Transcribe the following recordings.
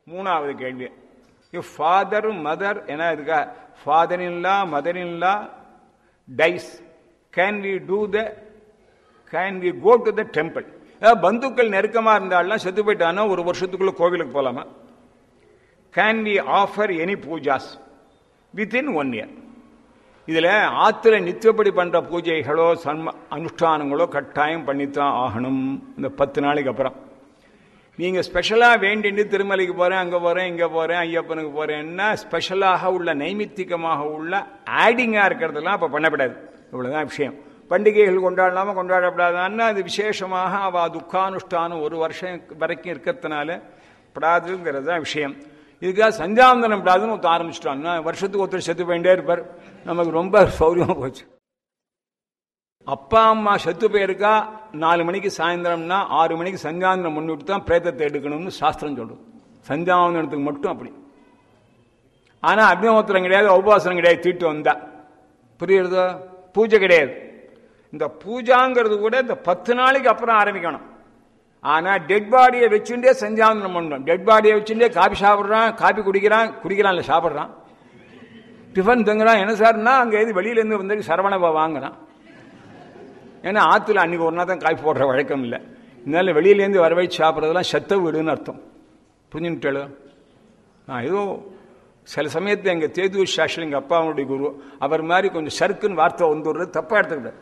மூணாவது கேள்வி if father mother என்ன இருக்கா father in law mother in law dies can we do the can we go to the temple பந்துக்கள் நெருக்கமாக இருந்தாலும் செத்து போயிட்டானா ஒரு வருஷத்துக்குள்ள கோவிலுக்கு போகலாமா can we offer any poojas within one year இதில் ஆற்றுல நித்தியப்படி பண்ணுற பூஜைகளோ சன்ம அனுஷ்டானங்களோ கட்டாயம் பண்ணித்தான் ஆகணும் இந்த பத்து நாளைக்கு அப்புறம் நீங்கள் ஸ்பெஷலாக வேண்டிட்டு திருமலைக்கு போகிறேன் அங்கே போகிறேன் இங்கே போகிறேன் ஐயப்பனுக்கு போகிறேன்னா ஸ்பெஷலாக உள்ள நைமித்திகமாக உள்ள ஆடிங்காக இருக்கிறதெல்லாம் அப்போ பண்ணக்கூடாது இவ்வளோதான் விஷயம் பண்டிகைகள் கொண்டாடலாமா கொண்டாடப்படாதான்னா அது விசேஷமாக அவள் துக்கானுஷ்டானம் ஒரு வருஷம் வரைக்கும் இருக்கிறதுனால படாதுங்கிறது தான் விஷயம் இதுக்காக சந்தியாவந்தனம் படாதுன்னு ஒருத்தர் ஆரம்பிச்சிட்டான்னா வருஷத்துக்கு ஒருத்தர் செத்து போயிட்டே இருப்பார் நமக்கு ரொம்ப சௌரியமாக போச்சு அப்பா அம்மா செத்து போயிருக்கா நாலு மணிக்கு சாயந்தரம்னா ஆறு மணிக்கு சந்தியாவந்தனம் முன்னிட்டு தான் பிரேதத்தை எடுக்கணும்னு சாஸ்திரம் சொல்றது சந்தியாவந்தனத்துக்கு மட்டும் அப்படி ஆனால் அக்னிஹோத்திரம் கிடையாது உபவாசனம் கிடையாது தீட்டு வந்தா புரியுறதோ பூஜை கிடையாது இந்த பூஜாங்கிறது கூட இந்த பத்து நாளைக்கு அப்புறம் ஆரம்பிக்கணும் ஆனால் டெட் பாடியை வச்சுட்டே சந்தியாவந்தனம் பண்ணணும் டெட் பாடியை வச்சுட்டே காபி சாப்பிட்றான் காபி குடிக்கிறான் குடிக்கிறான் இல்லை சாப்பிட்றான் டிஃபன் தங்குறான் என்ன சார்னா அங்கே எது வெளியிலேருந்து வந்து சரவணபா வாங்குறான் ஏன்னா ஆற்றுல அன்றைக்கி ஒரு நாள் தான் காய் போடுற வழக்கம் இல்லை இதனால வெளியிலேருந்து வர வச்சு சாப்பிட்றதெல்லாம் செத்த வீடுன்னு அர்த்தம் புரிஞ்சுட்டேளு நான் ஏதோ சில சமயத்தில் எங்கள் தேது சாஸ்திரம் எங்கள் அப்பாவுடைய குரு அவர் மாதிரி கொஞ்சம் சறுக்குன்னு வார்த்தை வந்துடுறது தப்பாக எடுத்துக்கிட்டார்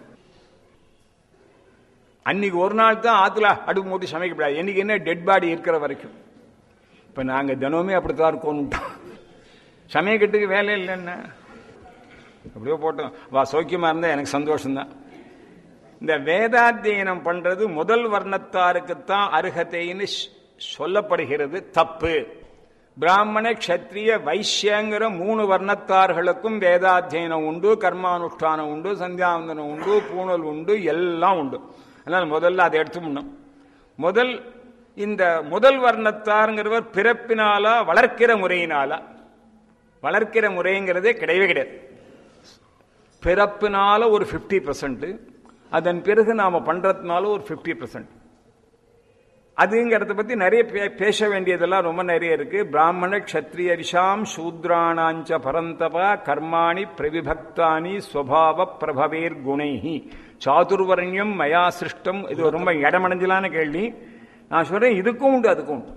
அன்னைக்கு ஒரு நாள் தான் ஆற்றுல அடுப்பு மூட்டி சமைக்கப்படாது என்னைக்கு என்ன டெட் பாடி இருக்கிற வரைக்கும் இப்போ நாங்கள் தினமுமே அப்படித்தான் இருக்கோம்ட்டோம் சமயக்கட்டுக்கு வேலை இல்லைன்னா அப்படியோ போட்டோம் வா சௌக்கியமாக இருந்தால் எனக்கு சந்தோஷம்தான் இந்த வேதாத்தியனம் பண்றது முதல் வர்ணத்தாருக்குத்தான் அருகதைன்னு சொல்லப்படுகிறது தப்பு பிராமண க்ஷத்ரிய வைசியங்கிற மூணு வர்ணத்தார்களுக்கும் வேதாத்தியனம் உண்டு கர்மானுஷ்டானம் உண்டு சந்தியாவந்தனம் உண்டு பூணல் உண்டு எல்லாம் உண்டு அதனால் முதல்ல அதை எடுத்துக்கணும் முதல் இந்த முதல் வர்ணத்தாருங்கிறவர் பிறப்பினாலா வளர்க்கிற முறையினாலா வளர்க்கிற முறைங்கிறதே கிடையவே கிடையாது பிறப்பினால ஒரு ஃபிஃப்டி பர்சன்ட் அதன் பிறகு நாம் பண்ணுறதுனால ஒரு ஃபிஃப்டி பர்சன்ட் அதுங்கிறத பற்றி நிறைய பேச வேண்டியதெல்லாம் ரொம்ப நிறைய இருக்கு பிராமண க்ஷத்ரிய ரிஷாம் சூத்ராணாஞ்ச பரந்தப கர்மாணி பிரவிபக்தானி ஸ்வபாவ பிரபவேர் குணைஹி சாதுர்வர்ணியம் மயா சிருஷ்டம் இது ரொம்ப இடமடைஞ்சலான கேள்வி நான் சொல்றேன் இதுக்கும் உண்டு அதுக்கும் உண்டு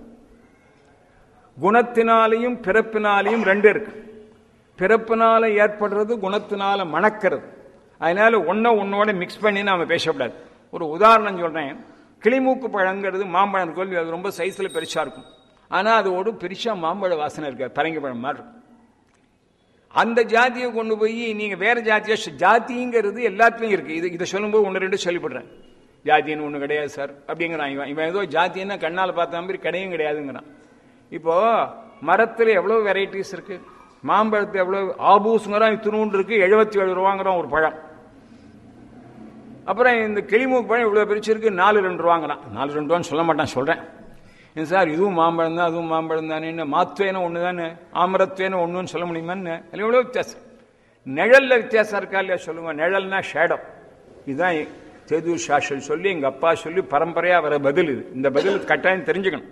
குணத்தினாலையும் பிறப்பினாலையும் ரெண்டு இருக்கு பிறப்பினால ஏற்படுறது குணத்தினால மணக்கிறது அதனால ஒன்றை ஒன்னோட மிக்ஸ் பண்ணி நாம பேசக்கூடாது ஒரு உதாரணம் சொல்றேன் கிளிமூக்கு பழங்கிறது மாம்பழம் இருக்கும் அது ரொம்ப சைஸ்ல பெருசா இருக்கும் ஆனா அதோட பெருசா மாம்பழ வாசனை இருக்காது பரங்கி பழம் மாதிரி இருக்கும் அந்த ஜாதியை கொண்டு போய் நீங்க வேற ஜாதியா ஜாதிங்கிறது எல்லாத்துலயும் இருக்கு இது இதை சொல்லும்போது ஒன்று ரெண்டு சொல்லிவிடுறேன் ஜாதின்னு ஒன்று கிடையாது சார் அப்படிங்கிறான் இவன் இவன் ஏதோ ஜாதின்னா கண்ணால் பார்த்த மாதிரி கிடையும் கிடையாதுங்கிறான் இப்போ மரத்தில் எவ்வளோ வெரைட்டிஸ் இருக்கு மாம்பழத்து எவ்வளோ ஆபூசுங்கிறான் இத்தினூண்டு இருக்கு எழுபத்தி ஏழு ரூபாங்கிறான் ஒரு பழம் அப்புறம் இந்த கிளிமூக்கு பழம் இவ்வளோ பிரிச்சிருக்கு நாலு ரெண்டு ரூபாங்கிறான் நாலு ரெண்டு ரூபான்னு சொல்ல மாட்டான் சொல்கிறேன் ஏன் சார் இதுவும் மாம்பழம் தான் அதுவும் மாம்பழம் தானே மாத்துவேன ஒன்று தானே ஆமரத்துவேன ஒன்றுன்னு சொல்ல முடியுமான்னு அதில் எவ்வளோ வித்தியாசம் நிழலில் வித்தியாசம் இருக்கா இல்லையா சொல்லுங்க நிழல்னா ஷேடோ இதுதான் தேதூர் சாஸ்திரம் சொல்லி எங்கள் அப்பா சொல்லி பரம்பரையாக வர பதில் இது இந்த பதில் கட்டாயம் தெரிஞ்சுக்கணும்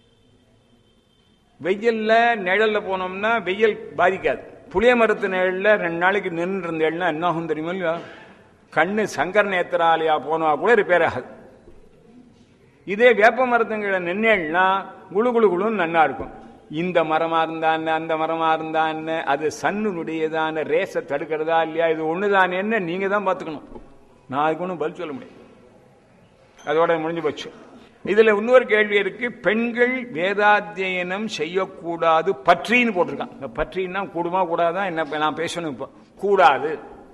வெயில்ல நிழல்ல போனோம்னா வெயில் பாதிக்காது புளிய மரத்து நிழல்ல ரெண்டு நாளைக்கு நின்று இருந்தேன்னா என்ன ஆகும் தெரியுமா இல்லையா கண்ணு சங்கர் நேத்திராலயா போனா கூட ரிப்பேர் ஆகாது இதே வேப்ப மரத்துங்களை நின்னேன்னா குழு குழு குழுன்னு நன்னா இருக்கும் இந்த மரமா இருந்தான்னு அந்த மரமா இருந்தான்னு அது சன்னுடையதான ரேஸை தடுக்கிறதா இல்லையா இது ஒண்ணுதானேன்னு நீங்க தான் பார்த்துக்கணும் நான் அதுக்கு ஒன்றும் பதில் சொல்ல முடியும் அதோட முடிஞ்சு போச்சு இதுல இன்னொரு கேள்வி இருக்கு பெண்கள் வேதாத்தியனம் செய்யக்கூடாது பற்றின்னு போட்டிருக்கான் இந்த பற்றின்னா கூடுமா கூடாதான் என்ன நான் பேசணும் இப்போ கூடாது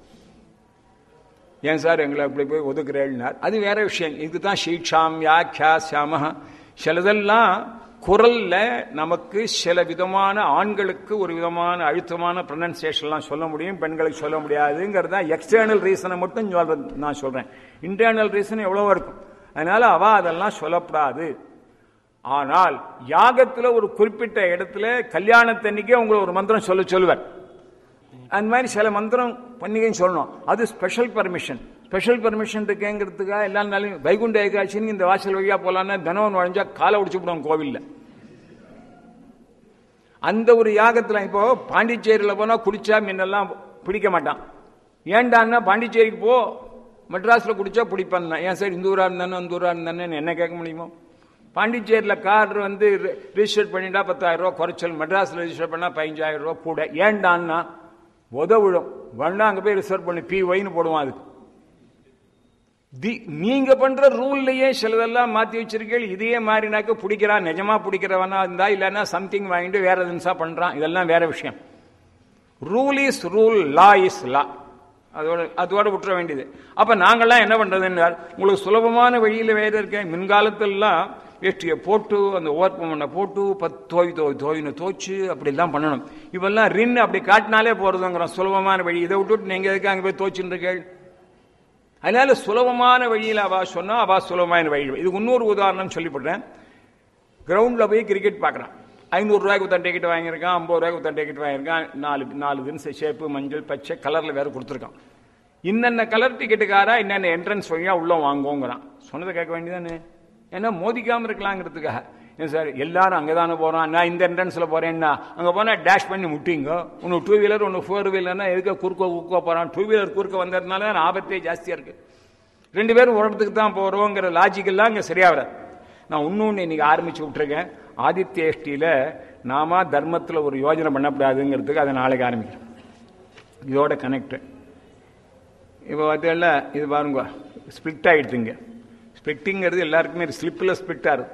ஏன் சார் எங்களை அப்படி போய் ஒதுக்குறேன்னார் அது வேற விஷயம் இதுக்கு தான் சீட்சாம் யாக்கியா சாம சிலதெல்லாம் குரல்ல நமக்கு சில விதமான ஆண்களுக்கு ஒரு விதமான அழுத்தமான ப்ரொனன்சியேஷன்லாம் சொல்ல முடியும் பெண்களுக்கு சொல்ல முடியாதுங்கிறது தான் எக்ஸ்டர்னல் ரீசனை மட்டும் சொல்றது நான் சொல்றேன் இன்டர்னல் ரீசன் எவ்வளவோ இருக்கும் அதனால அவ அதெல்லாம் சொல்லப்படாது ஆனால் யாகத்துல ஒரு குறிப்பிட்ட இடத்துல கல்யாணத்தன்னைக்கே உங்களை ஒரு மந்திரம் சொல்ல சொல்லுவார் அந்த மாதிரி சில மந்திரம் பண்ணிக்கைன்னு சொல்லணும் அது ஸ்பெஷல் பர்மிஷன் ஸ்பெஷல் பர்மிஷன் இருக்குங்கிறதுக்காக எல்லா நாளையும் வைகுண்ட ஏகாட்சின்னு இந்த வாசல் வழியா போலான்னு தினம் நுழைஞ்சா காலை உடிச்சு விடுவோம் கோவில்ல அந்த ஒரு யாகத்துல இப்போ பாண்டிச்சேரியில் போனா குடிச்சா முன்னெல்லாம் பிடிக்க மாட்டான் ஏன்டான்னா பாண்டிச்சேரிக்கு போ மெட்ராஸ்ல குடிச்சா பிடிப்பான் ஏன் சார் இந்த ஊரா இருந்தானே அந்த ஊரா இருந்தானே என்ன கேட்க முடியுமோ பாண்டிச்சேரியில் கார் வந்து ரிஜிஸ்டர் பண்ணிட்டா பத்தாயிரம் ரூபா குறைச்சல் மெட்ராஸில் ரிஜிஸ்டர் பண்ணா பதினஞ்சாயிரம் ரூபா கூட ஏன்டான்னா உதவிடும் வேணா அங்கே போய் ரிசர்வ் பண்ணி பி ஒய்னு போடுவான் அதுக்கு தி நீங்க பண்ற ரூல்லையே சிலதெல்லாம் மாத்தி வச்சிருக்கீங்க இதையே மாறினாக்க பிடிக்கிறான் நிஜமா பிடிக்கிறவனா இருந்தா இல்லைன்னா சம்திங் வாங்கிட்டு வேற தினசா பண்றான் இதெல்லாம் வேற விஷயம் rule is rule law is law அதோட அதோட விட்டுற வேண்டியது அப்ப நாங்கெல்லாம் என்ன பண்றதுன்னா உங்களுக்கு சுலபமான வழியில வேற இருக்கேன் மின்காலத்திலலாம் வேஷ்டியை போட்டு அந்த ஓர்ப்பு மண்ணை போட்டு பத்து தோய் தோய் தோயின்னு தோச்சு அப்படிலாம் பண்ணணும் இவெல்லாம் ரின் அப்படி காட்டினாலே போறதுங்கிறோம் சுலபமான வழி இதை விட்டுட்டு நீங்க எதுக்கு அங்கே போய் தோச்சுட்டு இருக்கேள் அதனால சுலபமான வழியில் அவா சொன்னா அவா சுலபமான வழி இதுக்கு இன்னொரு உதாரணம் சொல்லிவிடுறேன் கிரவுண்ட்ல போய் கிரிக்கெட் பார்க்குறான் ஐநூறு ரூபாய்க்கு ஒருத்தன் டிக்கெட் வாங்கியிருக்கான் ஐம்பது ரூபாய்க்கு ஒருத்தன் டிக்கெட் வாங்கியிருக்கான் நாலு நாலு தினசு ஷேப்பு மஞ்சள் பச்சை கலரில் வேற கொடுத்துருக்கான் இன்னென்ன கலர் டிக்கெட்டுக்காரா என்னென்ன என்ட்ரன்ஸ் வழியா உள்ள வாங்குவோங்கிறான் சொன்னதை கேட்க வேண்டியதானே ஏன்னா மோதிக்காம இருக்கலாங்கிறதுக்காக ஏன் சார் எல்லாரும் அங்கே தானே போகிறோம் நான் இந்த என்ட்ரன்ஸில் போகிறேன்னா அங்கே போனால் டேஷ் பண்ணி முட்டிங்க ஒன்று டூ வீலர் ஒன்று ஃபோர் வீலர்னா எதுக்கு குறுக்க குறுக்க போகிறான் டூ வீலர் குறுக்க வந்ததுனால ஆபத்தே ஜாஸ்தியாக இருக்குது ரெண்டு பேரும் ஒரு இடத்துக்கு தான் போகிறோங்கிற லாஜிக்கெல்லாம் இங்கே சரியாக வராது நான் இன்னொன்று இன்னைக்கு ஆரம்பிச்சு விட்டுருக்கேன் ஆதித்ய எஷ்டியில் நாம தர்மத்தில் ஒரு யோஜனை பண்ணக்கூடாதுங்கிறதுக்கு அதை நாளைக்கு ஆரம்பிக்கிறேன் இதோட கனெக்ட் இப்போ பார்த்தீங்களா இது பாருங்க ஸ்பிளிட் ஆகிடுதுங்க ஸ்பிளிட்டிங்கிறது எல்லாருக்குமே ஸ்லிப்பில் ஸ்பிளிட் ஆகுது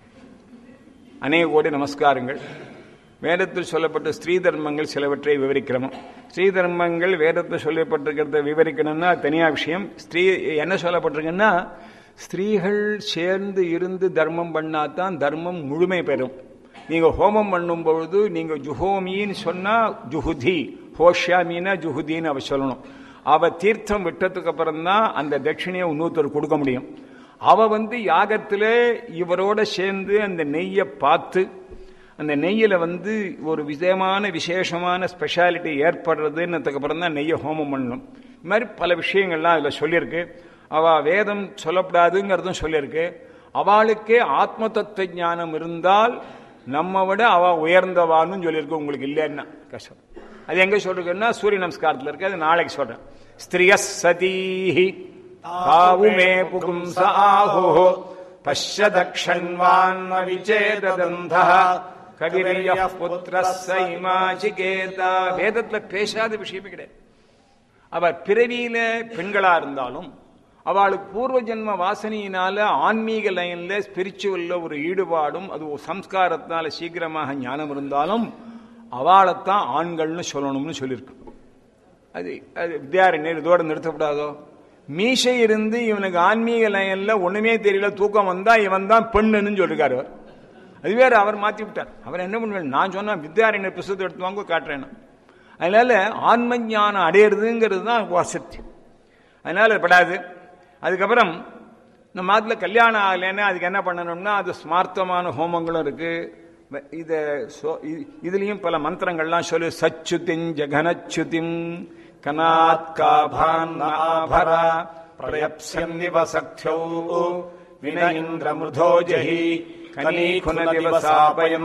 அநேக கோடி நமஸ்காரங்கள் வேதத்தில் சொல்லப்பட்ட ஸ்ரீ தர்மங்கள் சிலவற்றை விவரிக்கிறோம் ஸ்ரீ தர்மங்கள் வேதத்தில் சொல்லப்பட்டிருக்கிறத விவரிக்கணும்னா தனியாக விஷயம் ஸ்ரீ என்ன சொல்லப்பட்டிருக்குன்னா ஸ்திரீகள் சேர்ந்து இருந்து தர்மம் பண்ணாதான் தர்மம் முழுமை பெறும் நீங்க ஹோமம் பண்ணும் பொழுது நீங்க ஜுஹோமின்னு சொன்னா ஜுஹுதி ஹோஷாமின்னா ஜுஹுதின்னு அவ சொல்லணும் அவ தீர்த்தம் விட்டதுக்கு அப்புறம் தான் அந்த தட்சிணையை இன்னொருத்தர் கொடுக்க முடியும் அவ வந்து யாகத்துல இவரோட சேர்ந்து அந்த நெய்யை பார்த்து அந்த நெய்யில வந்து ஒரு விதமான விசேஷமான ஸ்பெஷாலிட்டி ஏற்படுறதுன்னதுக்கு அப்புறம் தான் நெய்யை ஹோமம் பண்ணணும் இது மாதிரி பல விஷயங்கள்லாம் அதில் சொல்லியிருக்கு அவ வேதம் சொல்லப்படாதுங்கிறதும் சொல்லியிருக்கு அவளுக்கே ஆத்ம தத்துவ ஞானம் இருந்தால் நம்ம விட அவ உயர்ந்தவான்னு சொல்லியிருக்கு உங்களுக்கு இல்லைன்னா கஷ்டம் அது எங்க சொல்றதுன்னா சூரிய நமஸ்காரத்தில் இருக்கு அது நாளைக்கு சொல்றேன் ஸ்திரிய சதீஹி தாவுமே புகும்ச ஆஹோ பஷ்ய தக்ஷன்வான்ம விச்சேதந்த கவிரிய புத்திர சைமாச்சிகேதா வேதத்துல பேசாத விஷயமே கிடையாது அவர் பிறவியில பெண்களா இருந்தாலும் அவளுக்கு பூர்வ ஜென்ம வாசனையினால ஆன்மீக லைன்ல ஸ்பிரிச்சுவல்ல ஒரு ஈடுபாடும் அது ஒரு சம்ஸ்காரத்தினால சீக்கிரமாக ஞானம் இருந்தாலும் அவளைத்தான் ஆண்கள்னு சொல்லணும்னு சொல்லியிருக்கு அது அது வித்யாரண்யர் இதோட நிறுத்தப்படாதோ மீசை இருந்து இவனுக்கு ஆன்மீக லைன்ல ஒண்ணுமே தெரியல தூக்கம் வந்தா இவன் தான் பெண்ணுன்னு சொல்லிருக்காரு அவர் அது வேற அவர் மாத்தி விட்டார் அவர் என்ன பண்ணுவார் நான் சொன்னா வித்யாரண்யர் புஸ்தத்தை எடுத்து வாங்க காட்டுறேன் அதனால ஆன்ம ஞானம் அடையிறதுங்கிறது தான் வசதி அதனால படாது அதுக்கப்புறம் நம்ம மாத்துல கல்யாணம் ஆகலைன்னா அதுக்கு என்ன பண்ணணும்னா அது ஸ்மார்த்தமான ஹோமங்களும் இருக்கு இத இதுலயும் பல மந்திரங்கள்லாம் சொல்லு சச்சுதின் ஜகனச்சுதிம் கனாத் காபான் ஆபரா பிரயப்சன்னிவ சக்தியோ வினயிந்திர மிருதோ ஜஹி கனீகுன திவசாபயம்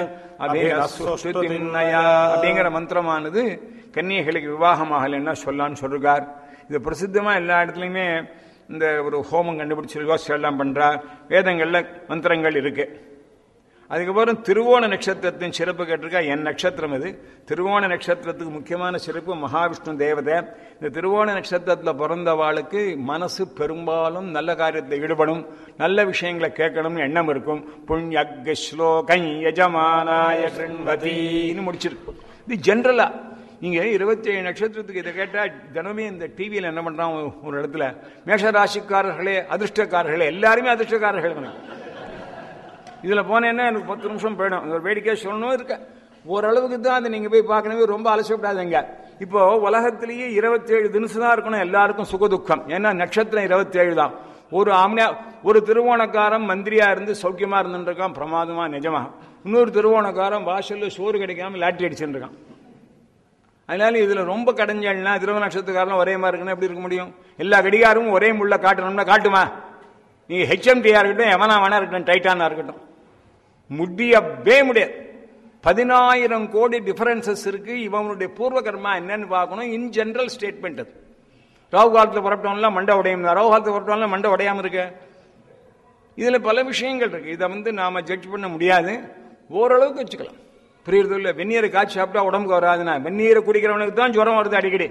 அபிரஸ்துதின்னயா அப்படிங்கிற மந்திரமானது கன்னியர்களுக்கு விவாகமாகலைன்னா சொல்லான்னு சொல்றார் இது பிரசித்தமா எல்லா இடத்துலையுமே இந்த ஒரு ஹோமம் கண்டுபிடிச்சு யோசிச்சு எல்லாம் பண்றா வேதங்கள்ல மந்திரங்கள் இருக்கு அதுக்கப்புறம் திருவோண நட்சத்திரத்தின் சிறப்பு கேட்டிருக்கா என் நட்சத்திரம் இது திருவோண நட்சத்திரத்துக்கு முக்கியமான சிறப்பு மகாவிஷ்ணு தேவதை இந்த திருவோண நட்சத்திரத்தில் பிறந்தவாளுக்கு மனசு பெரும்பாலும் நல்ல காரியத்தில் ஈடுபடும் நல்ல விஷயங்களை கேட்கணும்னு எண்ணம் இருக்கும் புண்ணியக் ஸ்லோகை யஜமானாய கிருண்வதின்னு முடிச்சிருக்கு இது ஜென்ரலா நீங்க இருபத்தி ஏழு நட்சத்திரத்துக்கு இதை கேட்டா தினமே இந்த டிவியில் என்ன பண்றான் ஒரு இடத்துல மேஷராசிக்காரர்களே அதிர்ஷ்டக்காரர்களே எல்லாருமே அதிர்ஷ்டக்காரர்கள் இதுல போனேன்னா எனக்கு பத்து நிமிஷம் போயிடும் ஒரு வேடிக்கை சொல்லணும் இருக்க ஓரளவுக்கு தான் அதை நீங்க போய் பார்க்கணுமே ரொம்ப அலசப்படாதீங்க இப்போ உலகத்திலேயே இருபத்தி ஏழு தினசு தான் இருக்கணும் எல்லாருக்கும் சுகதுக்கம் ஏன்னா நட்சத்திரம் இருபத்தி ஏழு தான் ஒரு ஆம்னியா ஒரு திருவோணக்காரன் மந்திரியா இருந்து சௌக்கியமா இருந்துருக்கான் பிரமாதமா நிஜமா இன்னொரு திருவோணக்காரன் வாசல்ல சோறு கிடைக்காம லாட்டரி அடிச்சுட்டு இருக்கான் அதனால இதுல ரொம்ப கடைஞ்சல்னா திருவ நட்சத்திரக்காரன் ஒரே மாதிரி இருக்குன்னா எப்படி இருக்க முடியும் எல்லா கடிகாரமும் ஒரே முள்ள காட்டணும்னா காட்டுமா நீங்க ஹெச்எம்டியா இருக்கட்டும் எவனா வேணா இருக்கட்டும் டைட்டானா இருக்கட்டும் முடியவே முடியாது பதினாயிரம் கோடி டிஃபரன்சஸ் இருக்கு இவனுடைய பூர்வ கர்மா என்னன்னு பார்க்கணும் இன் ஜெனரல் ஸ்டேட்மெண்ட் அது ராகு காலத்தில் புறப்பட்டவன்லாம் மண்டை உடையும் ராகு காலத்தில் புறப்பட்டவன்லாம் மண்டை உடையாம இருக்க இதுல பல விஷயங்கள் இருக்கு இதை வந்து நாம ஜட்ஜ் பண்ண முடியாது ஓரளவுக்கு வச்சுக்கலாம் புரியுறது இல்லை வெந்நீரை காய்ச்சி சாப்பிட்டா உடம்புக்கு வராதுன்னா வெந்நீரை குடிக்கிறவனுக்கு தான் ஜுரம் வருது அடிக்கடி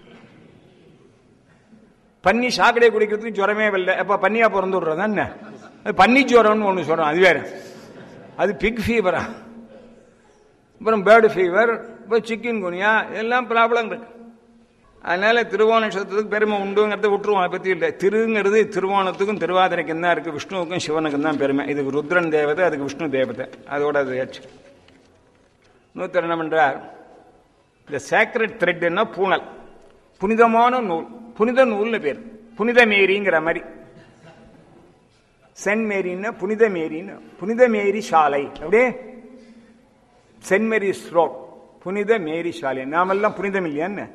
பன்னி சாக்கடை குடிக்கிறதுக்கு ஜுரமே வரல அப்ப பன்னியா பிறந்து விடுறதா என்ன அது பன்னி ஜுரம்னு ஒன்று சொல்றோம் அது வேற அது பிக் ஃபீவரா அப்புறம் பேர்டு ஃபீவர் இப்போ சிக்கன் குனியா எல்லாம் ப்ராப்ளம் இருக்கு அதனால திருவோண நட்சத்திரத்துக்கு பெருமை உண்டுங்கிறத விட்டுருவோம் அதை பற்றி இல்லை திருங்கிறது திருவோணத்துக்கும் திருவாதிரைக்கும் தான் இருக்கு விஷ்ணுவுக்கும் சிவனுக்கும் தான் பெருமை இதுக்கு ருத்ரன் தேவதை அதுக்கு விஷ்ணு தேவதை அதோட அது ஏற்று நூத்தர் என்ன பண்றார் இந்த சேக்ரெட் த்ரெட்னா பூனல் புனிதமான நூல் புனித நூல்னு பேர் புனித மேரிங்கிற மாதிரி சென்ட் மேரின்னா புனித மேரின்னு புனித மேரி சாலை அப்படியே சென்ட் மேரிஸ் ரோட் புனித மேரி சாலை நாமெல்லாம் புனிதம் இல்லையான்னு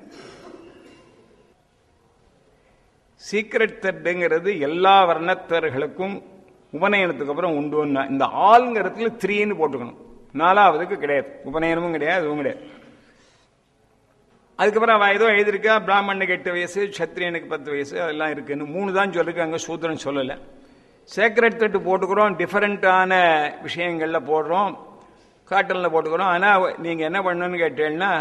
சீக்ரெட் த்ரெட்டுங்கிறது எல்லா வர்ணத்தர்களுக்கும் உபநயனத்துக்கு அப்புறம் உண்டுன்னா இந்த ஆளுங்கிறதுல த்ரீன்னு போட்டுக்கணும் நாலாவதுக்கு கிடையாது உபநயனமும் கிடையாது அதுவும் கிடையாது அதுக்கப்புறம் அவன் ஏதோ எழுதியிருக்கா பிராமணனுக்கு எட்டு வயசு சத்திரியனுக்கு பத்து வயசு அதெல்லாம் இருக்குன்னு மூணு தான் சொல்லிருக்காங்க சூத்திரன் சொல்லலை சேக்ரெட் தட்டு போட்டுக்கிறோம் டிஃபரெண்ட்டான விஷயங்களில் போடுறோம் காட்டனில் போட்டுக்கிறோம் ஆனால் நீங்கள் என்ன பண்ணணும்னு கேட்டீங்கன்னா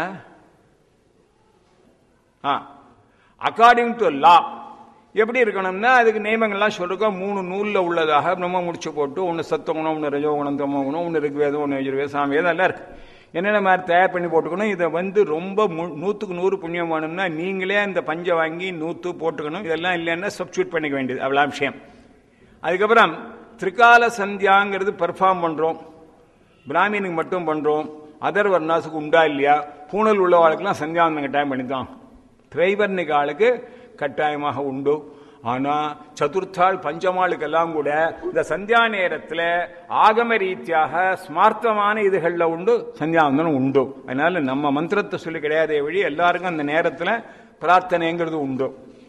ஆ அக்கார்டிங் டு லா எப்படி இருக்கணும்னா அதுக்கு நியமங்கள்லாம் சொல்லிருக்கோம் மூணு நூலில் உள்ளதாக பிரம்ம முடிச்சு போட்டு ஒன்று சத்தகுணம் ஒன்று ரஜோகுணம் தமோகுணம் ஒன்று ரிக்வேதம் ஒன்று யஜுர்வேதம் சாமவேதம் எல்லாம் இருக்கு என்னென்ன மாதிரி தயார் பண்ணி போட்டுக்கணும் இதை வந்து ரொம்ப மு- நூற்றுக்கு நூறு புண்ணியம் வேணும்னா நீங்களே அந்த பஞ்சை வாங்கி நூற்று போட்டுக்கணும் இதெல்லாம் இல்லைன்னா சப்ஸ்டியூட் பண்ணிக்க வேண்டியது அவ்வளோ விஷயம் அதுக்கப்புறம் திரிகால சந்தியாங்கிறது பெர்ஃபார்ம் பண்ணுறோம் பிராமினுக்கு மட்டும் பண்ணுறோம் அதர் வர்ணாஸுக்கு உண்டா இல்லையா பூணல் உள்ளவாளுக்கெல்லாம் சந்தியாவந்தம் கட்டாயம் பண்ணித்தான் திரைவர்ணிக ஆளுக்கு கட்டாயமாக உண்டு ஆனா சதுர்த்தாள் பஞ்சமாளுக்கெல்லாம் கூட இந்த சந்தியா நேரத்தில் ஆகம ரீதியாக ஸ்மார்த்தமான இதுகள்ல உண்டு சந்தியாவந்தனம் உண்டு அதனால நம்ம மந்திரத்தை சொல்லி கிடையாதே வழி எல்லாருக்கும் அந்த நேரத்தில் பிரார்த்தனைங்கிறது உண்டு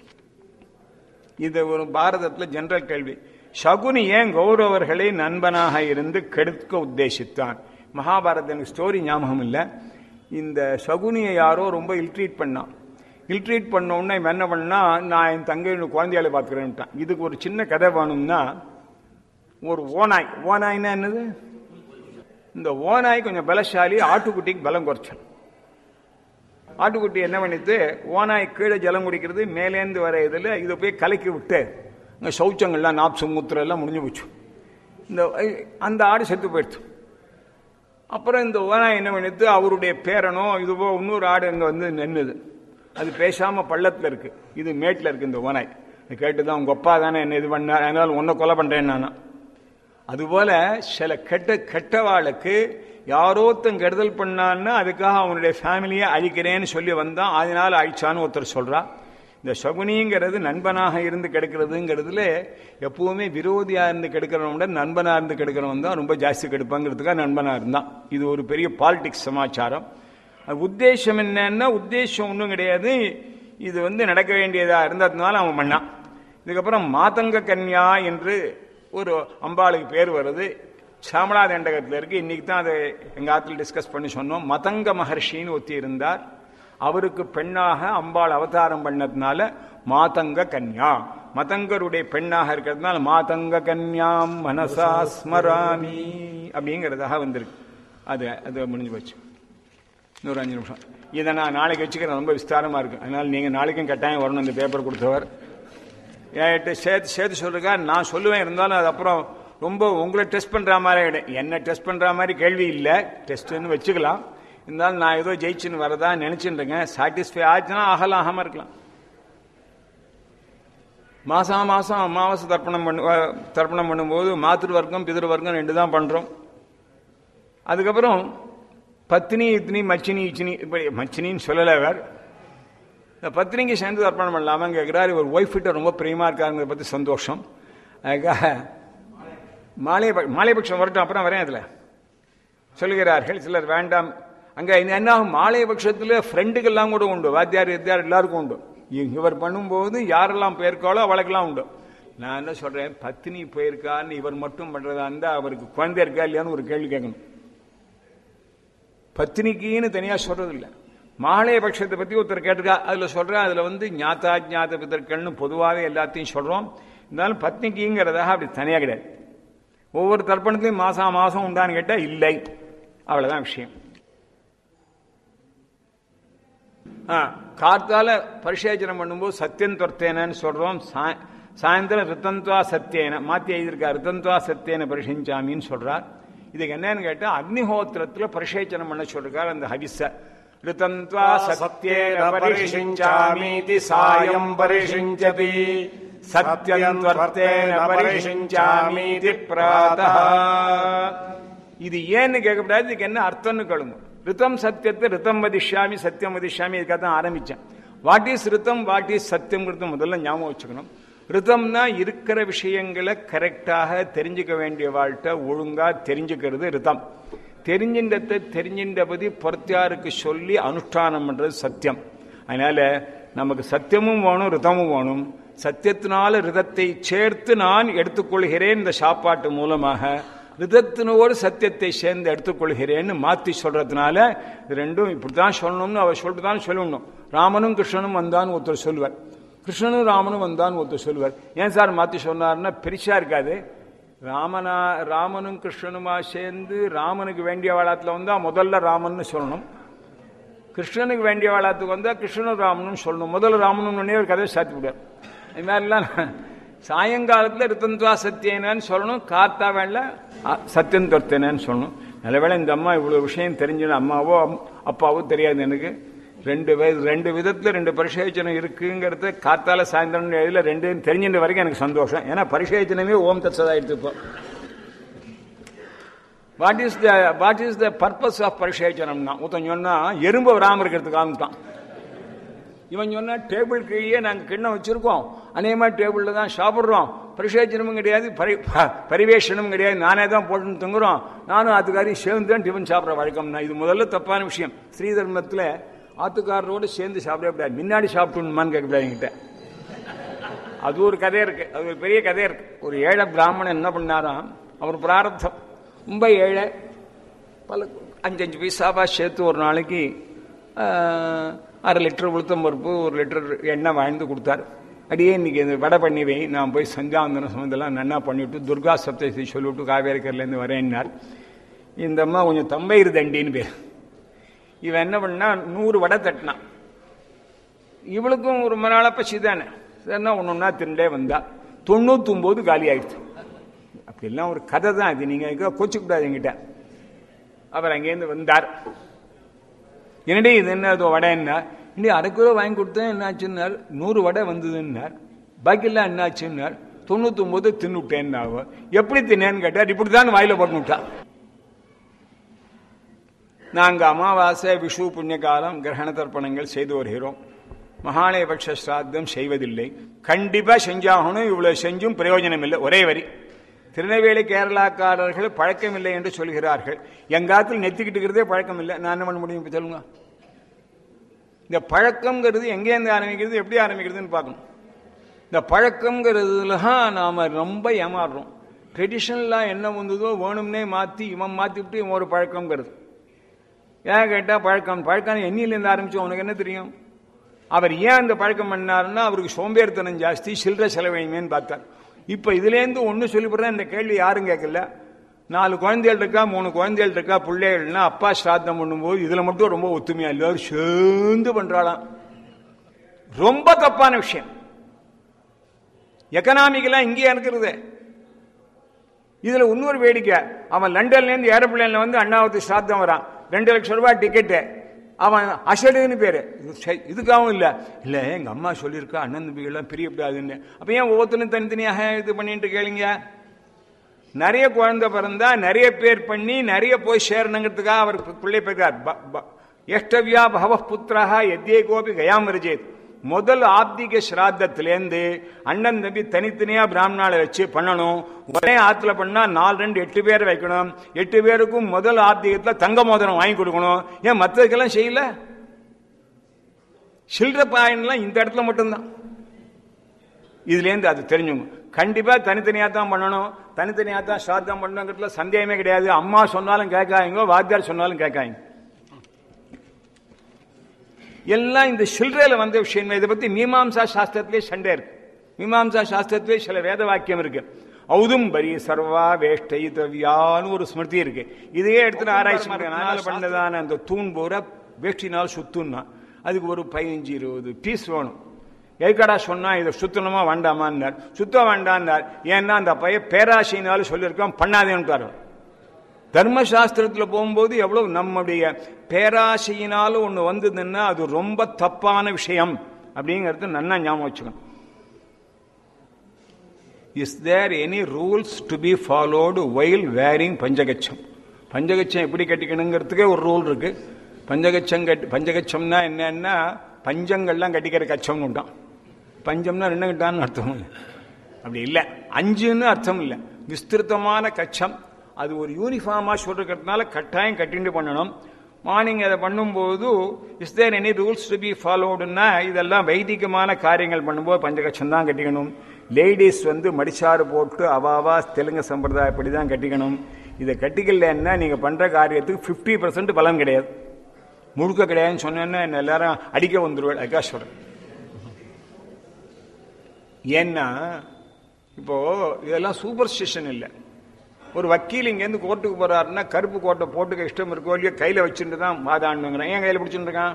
இது ஒரு பாரதத்துல ஜெனரல் கேள்வி சகுனி ஏன் கௌரவர்களை நண்பனாக இருந்து கெடுக்க உத்தேசித்தான் மகாபாரத எனக்கு ஸ்டோரி ஞாபகம் இல்லை இந்த சகுனியை யாரோ ரொம்ப இல்ட்ரீட் பண்ணான் இல்ட்ரீட் பண்ண உடனே இவன் என்ன பண்ணா நான் என் தங்கை குழந்தையால பார்த்துக்கிறேன்ட்டான் இதுக்கு ஒரு சின்ன கதை வேணும்னா ஒரு ஓநாய் ஓநாய்னா என்னது இந்த ஓநாய் கொஞ்சம் பலசாலி ஆட்டுக்குட்டிக்கு பலம் குறைச்சல் ஆட்டுக்குட்டி என்ன பண்ணிட்டு ஓனாய் கீழே ஜலம் குடிக்கிறது மேலேந்து வர இதில் இதை போய் கலக்கி விட்டு இங்கே சௌச்சங்கள்லாம் நாப்சு மூத்திரம் எல்லாம் முடிஞ்சு போச்சு இந்த அந்த ஆடு செத்து போயிடுச்சு அப்புறம் இந்த ஓனாய் என்ன பண்ணிட்டு அவருடைய பேரனோ இதுவோ இன்னொரு ஆடு அங்கே வந்து நின்னுது அது பேசாம பள்ளத்தில் இருக்கு இது மேட்டில் இருக்கு இந்த ஓனாய் இது கேட்டுதான் உங்க அப்பா தானே என்ன இது பண்ணார் அதனால உன்னை கொலை பண்றேன் நானா அதுபோல சில கெட்ட கெட்டவாளுக்கு யாரோத்தன் கெடுதல் பண்ணான்னா அதுக்காக அவனுடைய ஃபேமிலியை அழிக்கிறேன்னு சொல்லி வந்தான் அதனால அழிச்சான்னு ஒருத்தர் சொல்றா இந்த சகுனிங்கிறது நண்பனாக இருந்து கெடுக்கிறதுங்கிறதுல எப்பவுமே விரோதியா இருந்து கெடுக்கிறவன் விட நண்பனா இருந்து கெடுக்கிறவன் தான் ரொம்ப ஜாஸ்தி கெடுப்பாங்கிறதுக்காக நண்பனா இருந்தான் இது ஒரு பெரிய பாலிடிக்ஸ் சமாச்சாரம் அது உத்தேசம் என்னன்னா உத்தேசம் ஒன்றும் கிடையாது இது வந்து நடக்க வேண்டியதா இருந்ததுனால அவன் பண்ணான் இதுக்கப்புறம் மாதங்க கன்யா என்று ஒரு அம்பாளுக்கு பேர் வருது சாமலா தண்டகத்தில் இருக்கு இன்னைக்கு தான் அதை எங்க ஆத்துல டிஸ்கஸ் பண்ணி சொன்னோம் மதங்க மகர்ஷின்னு ஒத்தி இருந்தார் அவருக்கு பெண்ணாக அம்பாள் அவதாரம் பண்ணதுனால மாதங்க கன்யா மதங்கருடைய பெண்ணாக இருக்கிறதுனால மாதங்க கன்யாம் மனசா ஸ்மராமி அப்படிங்கிறதாக வந்திருக்கு அது அது முடிஞ்சு போச்சு இன்னொரு அஞ்சு நிமிஷம் இதை நான் நாளைக்கு வச்சுக்கிறேன் ரொம்ப விஸ்தாரமா இருக்கு அதனால நீங்க நாளைக்கும் கட்டாயம் வரணும் இந்த பேப்பர் கொடுத்தவர் என்கிட்ட சேர்த்து சேர்த்து சொல்றீங்க நான் சொல்லுவேன் இருந்தாலும் அது அப்புறம் ரொம்ப உங்களை டெஸ்ட் பண்ற மாதிரி ஆயிடும். என்ன டெஸ்ட் பண்ற மாதிரி கேள்வி இல்லை டெஸ்ட்னு வச்சுக்கலாம் இருந்தாலும் நான் ஏதோ ஜெயிச்சுன்னு வரதா நினைச்சுட்டு இருக்கேன் சாட்டிஸ்ஃபை ஆச்சுன்னா ஆகலாம் ஆகாம இருக்கலாம் மாசம் மாசம் அமாவாசை தர்ப்பணம் பண்ணு அஹ், தர்ப்பணம் பண்ணும்போது மாத்திரு வர்க்கம் பிதிரு வர்க்கம் ரெண்டு தான் பண்றோம் அதுக்கப்புறம் பத்தினி இத்தினி மச்சினி இச்சினி இப்படி மச்சினின்னு சொல்லலை வேறு இந்த பத்திரிக்கை சேர்ந்து தர்ப்பணம் பண்ணலாமான்னு கேட்குறாரு இவர் ஒய்ஃப் கிட்ட ரொம்ப பிரியமா இருக்காருங்கிறத பற்றி சந்தோஷம் அதுக்காக மாலைய மாலைபட்சம் வரட்டும் அப்புறம் வரேன் அதில் சொல்லுகிறார்கள் சிலர் வேண்டாம் அங்கே என்ன ஆகும் மாலையபட்சத்தில் ஃப்ரெண்டுக்கெல்லாம் கூட உண்டு வாத்தியார் வித்தியார் எல்லாருக்கும் உண்டு இ- இவர் பண்ணும்போது யாரெல்லாம் போயிருக்காளோ அவளுக்கெல்லாம் உண்டு நான் என்ன சொல்றேன் பத்தினி போயிருக்கான்னு இவர் மட்டும் பண்றதா இருந்தா அவருக்கு குழந்தை இருக்கா இல்லையான்னு ஒரு கேள்வி கேட்கணும் பத்தினிக்கின்னு தனியா சொல்றது இல்லை மாலைய பட்சத்தை பத்தி ஒருத்தர் கேட்டிருக்கா அதுல சொல்றேன் அதுல வந்து ஞாத்தா ஞாத பிதர்கள்னு பொதுவாகவே எல்லாத்தையும் சொல்றோம் இருந்தாலும் பத்னிக்கிங்கிறதாக அப்படி தனியா கிடையாது ஒவ்வொரு தர்ப்பணத்திலையும் மாசம் மாசம் உண்டான்னு கேட்டா இல்லை அவ்வளவுதான் விஷயம் ஆ, கார்த்தால பரிசேச்சனம் பண்ணும்போது சத்தியம் தொர்த்தேனன்னு சொல்றோம் சா- சாயந்தரம் ரித்தந்த்வா சத்தியேன மாத்தி எழுதியிருக்கா ரித்தந்த்வா சத்தியேன பரிசஞ்சாமின்னு சொல்றார் இதுக்கு என்னன்னு கேட்டா அக்னிஹோத்திரத்துல பரிசேச்சனம் பண்ண சொல்றார் அந்த ஹவிஸ ரித்தந்த்வா சத்தியேன பரிசிஞ்சாமீதி சாயம் பரிசிஞ்சதி சத்யம் துவர்த்தேன பரிசிஞ்சாமீதி பிராதः இது ஏன்னு கேட்கக்கூடாது இதுக்கு என்ன அர்த்தம்னு கேளுங்க ரித்தம் சத்தியத்தை ரித்தம் வதிஷ்யாமி சத்தியம் வதிஷ்யாமி இதுக்காக தான் ஆரம்பிச்சேன் what is rhythm what is சத்தியம்ங்கிறது முதல்ல ஞாபகம் வச்சுக்கணும் ரித்தம்னா இருக்கிற விஷயங்களை கரெக்டாக தெரிஞ்சுக்க வேண்டிய வாழ்க்கை ஒழுங்கா தெரிஞ்சுக்கிறது ரித்தம் தெரிஞ்சின்றதை தெரிஞ்சின்றபதி பொறுத்தியாருக்கு சொல்லி அனுஷ்டானம் பண்றது சத்தியம் அதனால நமக்கு சத்தியமும் வேணும் ரிதமும் வேணும் சத்தியத்தினால ரிதத்தை சேர்த்து நான் எடுத்துக்கொள்கிறேன் இந்த சாப்பாட்டு மூலமாக ரிதத்தினோடு சத்தியத்தை சேர்ந்து எடுத்துக்கொள்கிறேன்னு மாத்தி சொல்றதுனால இது ரெண்டும் இப்படித்தான் சொல்லணும்னு அவர் சொல்லிட்டு தான் சொல்லணும் ராமனும் கிருஷ்ணனும் வந்தான்னு ஒருத்தர் சொல்லுவார் கிருஷ்ணனும் ராமனும் வந்தான்னு ஒருத்தர் சொல்லுவார் ஏன் சார் மாத்தி சொன்னார்னா பெருசா இருக்காது ராமனா ராமனும் கிருஷ்ணனுமா சேர்ந்து ராமனுக்கு வேண்டிய வாழத்துல வந்தா முதல்ல ராமன்னு சொல்லணும் கிருஷ்ணனுக்கு வேண்டிய வாழத்துக்கு வந்தா கிருஷ்ணனும் ராமனும் சொல்லணும் முதல்ல ராமனும் உடனே ஒரு கதையை சாத்தி விடுவார் இது மாதிரிலாம் சாயங்காலத்தில் ரித்தந்த்வா சத்தியனன்னு சொல்லணும் காத்தா வேலை சத்தியம் தொர்த்தேனன்னு சொல்லணும் நல்லவேளை இந்த அம்மா இவ்வளவு விஷயம் தெரிஞ்சுன்னு அம்மாவோ அம்- அப்பாவோ தெரியாது எனக்கு ரெண்டு வயது ரெண்டு விதத்துல ரெண்டு பரிசேச்சனம் இருக்குங்கிறத காத்தால சாயந்தரம் இதுல ரெண்டு தெரிஞ்சின்ற வரைக்கும் எனக்கு சந்தோஷம் ஏன்னா பரிசேச்சனமே ஓம் தத்சதா எடுத்துப்போம் what is the what is the purpose of பரிசேச்சனம்னா ஒருத்தன் சொன்னா எறும்பு வராம இருக்கிறதுக்காகத்தான் இவன் சொன்னா டேபிள் கீழே நாங்கள் கிண்ணம் வச்சிருக்கோம் அநேகமா டேபிளில் தான் சாப்பிட்றோம் பரிசேச்சனமும் கிடையாது பரி ப- பரிவேஷனமும் கிடையாது நானே தான் போட்டுன்னு தங்குறோம் நானும் ஆத்துக்காரையும் சேர்ந்து தான் டிஃபன் சாப்பிட்ற வழக்கம்னா இது முதல்ல தப்பான விஷயம் ஸ்ரீ தர்மத்தில் ஆத்துக்காரரோடு சேர்ந்து சாப்பிடக்கூடாது முன்னாடி சாப்பிட்டுமான்னு கேட்கக்கூடாது என்கிட்ட அது ஒரு கதை இருக்கு அது ஒரு பெரிய கதை இருக்கு ஒரு ஏழை பிராமணன் என்ன பண்ணாராம் அவர் பிராரத்தம் ரொம்ப ஏழை பல அஞ்சஞ்சு பைசாவா சேர்த்து ஒரு நாளைக்கு ஆஹ், அரை லிட்டர் உளுத்தம் பருப்பு ஒரு லிட்டர் எண்ணெய் வாழ்ந்து கொடுத்தாரு அடியே இன்னைக்கு இந்த வடை பண்ணி வை நான் போய் சந்தியாவந்தனம் சம்பந்தெல்லாம் நன்னா பண்ணிவிட்டு துர்கா சப்தத்தை சொல்லிவிட்டு காவேரிக்கர்லேருந்து வரேன்னார் இந்த அம்மா கொஞ்சம் தம்பயிறு தண்டின்னு பேர் இவன் என்ன பண்ணா நூறு வடை தட்டினான் இவளுக்கும் ஒரு மணி நாளா பசி தானே சரின்னா ஒன்று ஒன்றா திண்டே வந்தா தொண்ணூத்தொம்போது காலி ஆயிடுச்சு அப்படிலாம் ஒரு கதை தான் இது நீங்க எங்க கோச்சிக்கூடாது என்கிட்ட அவர் அங்கேருந்து வந்தார் என்னடி இது என்ன அது வடை என்ன இன்னி அரை கிலோ வாங்கி கொடுத்தேன் என்னாச்சுன்னார் நூறு வடை வந்ததுன்னார் பாக்கியெல்லாம் என்னாச்சுன்னார் தொண்ணூத்தொம்போது தின்னுட்டேன்னு எப்படி தின்னேன்னு கேட்டார் இப்படிதான் வாயில போட்டு விட்டா நாங்க அமாவாசை விஷு புண்ணிய காலம் கிரகண தர்ப்பணங்கள் செய்து வருகிறோம் மகாலயபட்ச சிராத்தம் செய்வதில்லை கண்டிப்பா செஞ்சாகணும் இவ்வளவு செஞ்சும் பிரயோஜனம் இல்லை ஒரே வரி திருநெல்வேலி கேரளாக்காரர்கள் பழக்கம் இல்லை என்று சொல்கிறார்கள் எங்காத்தில் நெத்திக்கிட்டு இருக்கிறதே பழக்கம் இல்லை நான் என்ன பண்ண முடியும் இப்ப சொல்லுங்க இந்த பழக்கம்ங்கிறது எங்கேருந்து ஆரம்பிக்கிறது எப்படி ஆரம்பிக்கிறதுன்னு பார்க்கணும் இந்த பழக்கம்ங்கிறதுல தான் நாம ரொம்ப ஏமாறுறோம் ட்ரெடிஷனலாக என்ன வந்ததோ வேணும்னே மாற்றி இவன் மாற்றி விட்டு இவன் ஒரு பழக்கம்ங்கிறது ஏன் கேட்டால் பழக்கம் பழக்கம் எண்ணிலேருந்து ஆரம்பிச்சு உனக்கு என்ன தெரியும் அவர் ஏன் அந்த பழக்கம் பண்ணாருன்னா அவருக்கு சோம்பேறித்தனம் ஜாஸ்தி சில்லற செலவையுமேன்னு பார்த்தார் இப்போ இதுலேருந்து ஒன்று சொல்லிவிடுறேன் இந்த கேள்வி யாரும் கேட்கல நாலு குழந்தைகள் இருக்கா மூணு குழந்தைகள் இருக்கா பிள்ளைகள்னா அப்பா ஸ்ராத்தம் பண்ணும்போது இதில் மட்டும் ரொம்ப ஒத்துமையா எல்லாரும் சேர்ந்து பண்றாளாம் ரொம்ப தப்பான விஷயம் எக்கனாமிக்கெல்லாம் இங்கேயே இருக்கிறது இதுல இன்னொரு வேடிக்கை அவன் லண்டன்ல இருந்து ஏரோப்ளேன்ல வந்து அண்ணாவத்து ஸ்ராத்தம் வரான் ரெண்டு லட்சம் ரூபாய் டிக்கெட்டு அவன் அசடுன்னு பேரு இது சரி, இதுக்காகவும் இல்ல இல்ல எங்க அம்மா சொல்லியிருக்கா அண்ணன் தம்பிகள்லாம் பிரியப்படாதுன்னு அப்ப ஏன் ஒவ்வொருத்தரும் தனித்தனியாக இது பண்ணிட்டு கேளுங்க நிறைய குழந்தை பிறந்தா நிறைய பேர் பண்ணி நிறைய போய் சேரணுங்கிறதுக்காக அவர் பிள்ளை பெற்றார் எஷ்டவியா பவ புத்திரா எத்தியே கோபி கயாம் விரஜேத் முதல் ஆப்திக ஸ்ராத்தத்திலேருந்து அண்ணன் தம்பி தனித்தனியா பிராமணால வச்சு பண்ணணும் ஒரே ஆத்துல பண்ணா நாலு ரெண்டு எட்டு பேர் வைக்கணும் எட்டு பேருக்கும் முதல் ஆப்திகத்துல தங்க மோதிரம் வாங்கி கொடுக்கணும் ஏன் மற்றதுக்கெல்லாம் செய்யல சில்லற பாயன்லாம் இந்த இடத்துல மட்டும்தான் இதுலேருந்து அது தெரிஞ்சுங்க கண்டிப்பா தனித்தனியா தான் பண்ணணும் தனித்தனியா தான் ஸ்ராத்தம் பண்ணணுங்கிறதுல சந்தேகமே கிடையாது அம்மா சொன்னாலும் கேட்காதீங்க வாத்தியார் சொன்னாலும் கேட்காதீங்க எல்லாம் இந்த சில்லறையில வந்த விஷயம் இதை பத்தி மீமாம்சா சாஸ்திரத்திலே சண்டை இருக்கு மீமாம்சா சாஸ்திரத்திலே சில வேத வாக்கியம் இருக்கு ஔதும்பரி சர்வா வேஷ்டைத்தவியான்னு ஒரு ஸ்மிருதி இருக்கு இதையே எடுத்துட்டு ஆராய்ச்சி பண்ணதுனால பண்ணதான அந்த தூண் பூரா வேஷ்டினால் சுத்துன்னா அதுக்கு ஒரு பதினஞ்சு இருபது பீஸ் வேணும் எதுக்கடா சொன்னா இதை சுத்தணுமா வேண்டாமான்னார் சுத்த வேண்டான்னார் ஏன்னா அந்த பையன் பேராசையினாலும் சொல்லியிருக்கான் பண்ணாதேன்ட்டார் தர்மசாஸ்திரத்தில் போகும்போது எவ்வளவு நம்முடைய பேராசையினாலும் ஒன்று வந்ததுன்னா அது ரொம்ப தப்பான விஷயம் அப்படிங்கிறது நன்னா ஞாபகம் வச்சுக்கணும் is there any rules to be followed while wearing panchakacham பஞ்சகச்சம் எப்படி கட்டிக்கணுங்கிறதுக்கே ஒரு ரூல் இருக்கு பஞ்சகச்சம் கட்டி பஞ்சகச்சம்னா என்னன்னா பஞ்சங்கள்லாம் கட்டிக்கிற கச்சம்னு உண்டான் பஞ்சம்னா ரெண்டு கிட்டான்னு அர்த்தம் இல்லை அப்படி இல்லை அஞ்சுன்னு அர்த்தம் இல்லை விஸ்திருத்தமான கச்சம் அது ஒரு யூனிஃபார்மாக சொல்றதுனால கட்டாயம் கட்டிட்டு பண்ணணும் மார்னிங் அதை பண்ணும்போது is there any rules to be ஃபாலோடுன்னா இதெல்லாம் வைதிகமான காரியங்கள் பண்ணும்போது பஞ்சகச்சம் தான் கட்டிக்கணும் லேடிஸ் வந்து மடிச்சாறு போட்டு அவாவா தெலுங்கு சம்பிரதாயப்படி தான் கட்டிக்கணும் இதை கட்டிக்கலன்னா நீங்கள் பண்ணுற காரியத்துக்கு ஃபிஃப்டி பர்சன்ட் பலன் கிடையாது முழுக்க கிடையாதுன்னு சொன்னேன்னா என்ன எல்லாரும் அடிக்க வந்துடுவேன் அதுக்காக சொல்கிறேன் ஏன்னா இப்போ இதெல்லாம் சூப்பர் ஸ்டிஷன் இல்லை ஒரு வக்கீல் இங்கேருந்து கோர்ட்டுக்கு போறாருன்னா கருப்பு கோட்டை போட்டுக்க இஷ்டம் இருக்கோ இல்லையோ கையில் வச்சுட்டு தான் வாதாண்டுங்கிறான் ஏன் கையில் பிடிச்சிட்டு இருக்கான்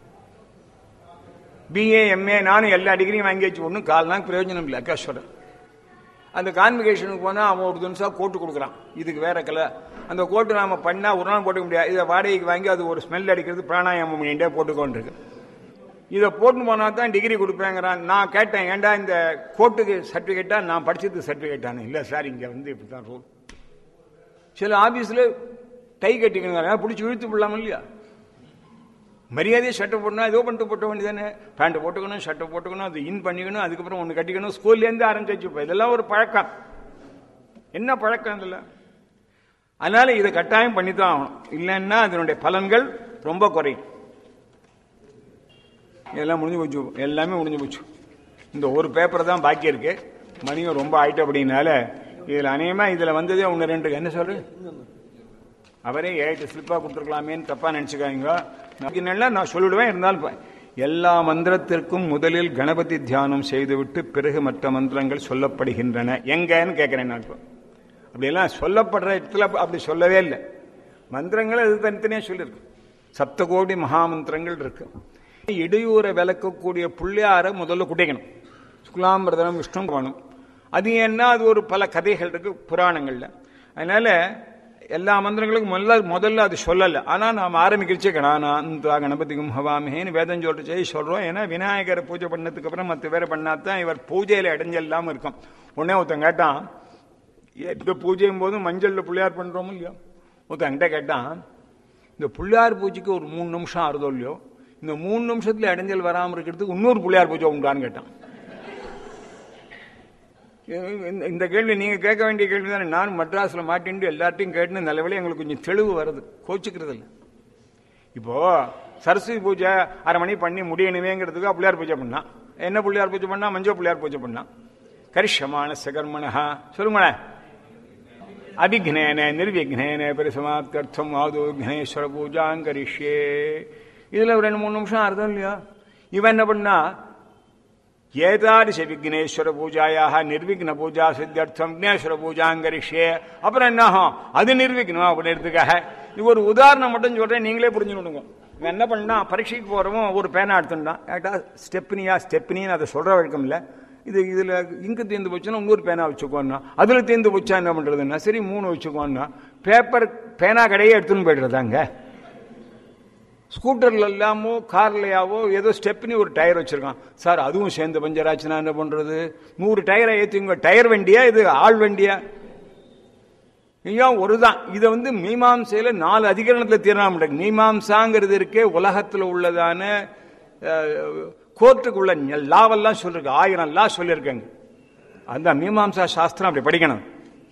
பிஏ எம்ஏ நானும் எல்லா டிகிரியும் வாங்கி வச்சு ஒன்றும் கால் நாள் பிரயோஜனம் இல்லை அக்கா சொல்கிறேன் அந்த கான்வெகேஷனுக்கு போனால் அவன் ஒரு தினசா கோட்டு கொடுக்குறான் இதுக்கு வேற கலர் அந்த கோட்டு நாம பண்ணால் ஒரு நாள் போட்டுக்க முடியாது இதை வாடகைக்கு வாங்கி அது ஒரு ஸ்மெல் அடிக்கிறது பிராணாயாமம் பண்ணிட்டே போட்டுக்கொண்டிருக்கு இதை போட்டு போனால் தான் டிகிரி கொடுப்பேங்கிறான் நான் கேட்டேன் ஏன்டா இந்த கோட்டுக்கு சர்டிஃபிகேட்டா நான் படிச்சது சர்டிஃபிகேட்டானு இல்லை சார் இங்கே வந்து இப்படி தான் ரூல் சில ஆபீஸில் டை கட்டிக்கணுங்க பிடிச்சி இழுத்து விடலாம் இல்லையா மரியாதையை ஷர்ட்டை போடணும் ஏதோ பண்ணிட்டு போட்ட வேண்டியதானே பேண்ட் போட்டுக்கணும் ஷர்ட்டை போட்டுக்கணும் அது இன் பண்ணிக்கணும் அதுக்கப்புறம் ஒன்று கட்டிக்கணும் ஸ்கூல்லேருந்து ஆரம்பிச்சு வச்சுப்போம் இதெல்லாம் ஒரு பழக்கம் என்ன பழக்கம் இதில் அதனால இதை கட்டாயம் பண்ணித்தான் ஆகணும் இல்லைன்னா அதனுடைய பலன்கள் ரொம்ப குறையும் எல்லாம் முடிஞ்சு போச்சு எல்லாமே முடிஞ்சு போச்சு இந்த ஒரு பேப்பர் தான் பாக்கி இருக்கு மணியும் ரொம்ப ஆயிட்டு அப்படின்னால இதில் அநேகமா இதில் வந்ததே ஒன்று ரெண்டு என்ன சொல்ற அவரே ஏழு ஸ்லிப்பாக கொடுத்துருக்கலாமேன்னு தப்பா நினச்சிக்காங்க நல்லா நான் சொல்லிடுவேன் இருந்தாலும் எல்லா மந்திரத்திற்கும் முதலில் கணபதி தியானம் செய்துவிட்டு பிறகு மற்ற மந்திரங்கள் சொல்லப்படுகின்றன எங்கன்னு கேட்கிறேன் நான் இப்போ அப்படியெல்லாம் சொல்லப்படுற இடத்துல அப்படி சொல்லவே இல்லை மந்திரங்கள் அது தனித்தனியாக சொல்லியிருக்கு சப்தகோடி மகாமந்திரங்கள் இருக்கு இடையூரை விளக்கக்கூடிய புள்ளியார முதல்ல குட்டிக்கணும் சுக்லாம்பிரதனம் விஷ்ணு வேணும் அது என்ன அது ஒரு பல கதைகள் இருக்கு புராணங்கள்ல அதனால எல்லா மந்திரங்களுக்கும் முதல்ல முதல்ல அது சொல்லல ஆனா நாம் ஆரம்பிக்கிறச்சே கணானாந்தா கணபதிக்கும் ஹவாமிஹேன்னு வேதம் சொல்றச்சே சொல்றோம் ஏன்னா விநாயகரை பூஜை பண்ணதுக்கு அப்புறம் மற்ற பேரை பண்ணாதான் இவர் பூஜையில இடைஞ்செல்லாம் இருக்கும் உடனே ஒருத்தன் கேட்டான் எந்த பூஜையும் போதும் மஞ்சள்ல பிள்ளையார் பண்றோம் இல்லையோ ஒருத்தன்கிட்ட கேட்டான் இந்த பிள்ளையார் பூஜைக்கு ஒரு மூணு நிமிஷம் ஆறுதோ இல்லையோ இந்த மூணு நிமிஷத்துல இடைஞ்சல் வராமல் இருக்கிறதுக்கு இன்னொரு பிள்ளையார் பூஜை உண்டான்னு கேட்டான் இந்த கேள்வி நீங்க கேட்க வேண்டிய கேள்வி தானே நான் மெட்ராஸ்ல மாட்டின்னு எல்லார்ட்டையும் கேட்டுன்னு நல்ல எங்களுக்கு கொஞ்சம் தெளிவு வருது கோச்சுக்கிறது இல்லை இப்போ சரஸ்வதி பூஜை அரை மணி பண்ணி முடியணுமேங்கிறதுக்கு பிள்ளையார் பூஜை பண்ணான் என்ன பிள்ளையார் பூஜை பண்ணா மஞ்சள் பிள்ளையார் பூஜை பண்ணான் கரிஷமான சகர்மணா சொல்லுங்களேன் அபிக்னேன நிர்விக்னேன பரிசமாப்தர்த்தம் ஆதோ விக்னேஸ்வர பூஜாங்கரிஷே இதுல ரெண்டு மூணு நிமிஷம் அர்த்தம் இல்லையா இவன் என்ன பண்ணா ஏதாரிச விக்னேஸ்வர பூஜாயாக நிர்விக்ன பூஜா சித்தியர்த்தம் விக்னேஸ்வர பூஜாங்கரிஷே அப்புறம் என்ன அது நிர்விக்னம் அப்படின்றதுக்காக இது ஒரு உதாரணம் மட்டும் சொல்றேன் நீங்களே புரிஞ்சுக்கணுங்க இவன் என்ன பண்ணா பரீட்சைக்கு போறவன் ஒரு பேனா எடுத்துட்டான் ஏட்டா ஸ்டெப்னியா ஸ்டெப்னின்னு அதை சொல்ற வழக்கம் இல்லை இது இதுல இங்கு தீர்ந்து போச்சுன்னா இன்னொரு பேனா வச்சுக்கோன்னா அதுல தீர்ந்து போச்சா என்ன பண்றதுன்னா சரி மூணு வச்சுக்கோன்னா பேப்பர் பேனா கடையே எடுத்துன்னு போயிடுறதாங்க ஸ்கூட்டர்ல இல்லாமோ கார்லயாவோ ஏதோ ஸ்டெப்னி ஒரு டயர் வச்சிருக்கான் சார் அதுவும் சேர்ந்து பஞ்சர் ஆச்சுன்னா என்ன பண்றது நூறு டயரை ஏற்றுங்க டயர் வண்டியா இது ஆள் வண்டியா ஐயா ஒரு தான் இதை வந்து மீமாம்சையில நாலு அதிகரணத்தில் தீர்மானம் மீமாம்சாங்கிறது இருக்கே உலகத்தில் உள்ளதான கோர்ட்டுக்குள்ள லாவெல்லாம் சொல்லிருக்கு ஆயிரம் லா சொல்லியிருக்கேங்க அந்த மீமாம்சா சாஸ்திரம் அப்படி படிக்கணும்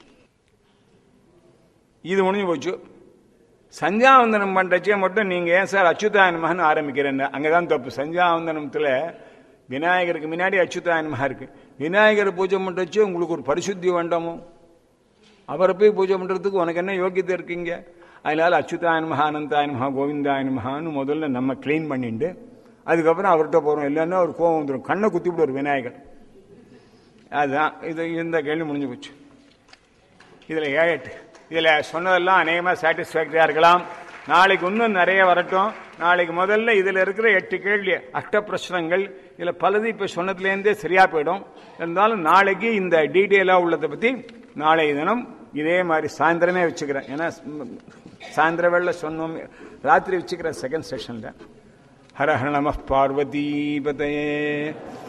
இது முடிஞ்சு போச்சு சந்தியாவந்தனம் பண்றச்சே மட்டும் நீங்க ஏன் சார் அச்சுதாயனமகன் ஆரம்பிக்கிறேன் அங்கதான் தப்பு சந்தியாவந்தனத்துல விநாயகருக்கு முன்னாடி அச்சுதாயனமாக இருக்கு விநாயகர் பூஜை பண்றச்சே உங்களுக்கு ஒரு பரிசுத்தி வேண்டாமோ அவரை போய் பூஜை பண்றதுக்கு உனக்கு என்ன யோக்கியத்தை இருக்கீங்க அதனால அச்சுதாயனமஹா அனந்தாயனமஹா கோவிந்தாயனமஹான்னு முதல்ல நம்ம கிளீன் பண்ணிட்டு அதுக்கப்புறம் அவர்கிட்ட போகிறோம் இல்லைன்னா அவர் கோவம் வந்துடும் கண்ணை குத்தி விடுவார் விநாயகர் அதுதான் இது இந்த கேள்வி முடிஞ்சு போச்சு இதில் ஏழு எட்டு இதில் சொன்னதெல்லாம் அநேகமாக சாட்டிஸ்ஃபேக்டரியாக இருக்கலாம் நாளைக்கு இன்னும் நிறைய வரட்டும் நாளைக்கு முதல்ல இதில் இருக்கிற எட்டு கேள்வி அஷ்ட பிரச்சனங்கள் இதில் பலது இப்போ சொன்னதுலேருந்தே சரியா போயிடும் இருந்தாலும் நாளைக்கு இந்த டீட்டெயிலாக உள்ளதை பற்றி நாளைய தினம் இதே மாதிரி சாயந்தரமே வச்சுக்கிறேன் ஏன்னா சாயந்தர வேளை சொன்னோம் ராத்திரி வச்சுக்கிறேன் செகண்ட் செஷனில் ஹர ஹர நம பார்வதீபதையே